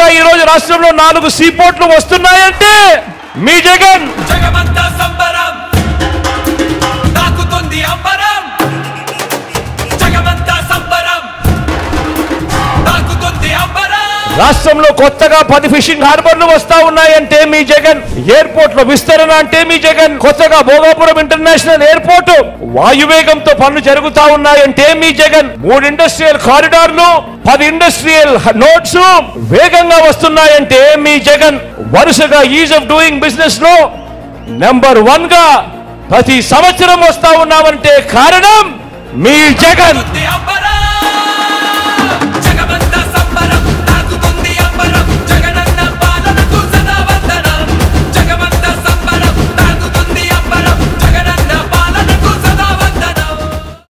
కొత్తగా ఈ రోజు రాష్ట్రంలో నాలుగు సీపోర్ట్లు వస్తున్నాయంటే మీ జగన్ జగమంతా సంబరం తాకుతుంది అంబరం జగమంతా సంబరం తాకుతుంది అంబరం రాష్ట్రంలో కొత్తగా పది ఫిషింగ్ హార్బర్లు వస్తా ఉన్నాయంటే మీ జగన్ ఎయిర్పోర్ట్ లో విస్తరణ అంటే మీ జగన్ కొత్తగా భోగాపురం ఇంటర్నేషనల్ ఎయిర్పోర్ట్ వాయువేగంతో పనులు జరుగుతా ఉన్నాయంటే మీ జగన్ మూడు ఇండస్ట్రియల్ కారిడార్లు పది ఇండస్ట్రియల్ నోట్స్ వేగంగా వస్తున్నాయంటే మీ జగన్ వరుసగా ఈజ్ ఆఫ్ డూయింగ్ బిజినెస్ లో నెంబర్ వన్ గా ప్రతి సంవత్సరం వస్తా ఉన్నామంటే కారణం మీ జగన్ తాకుతుంది అంబరం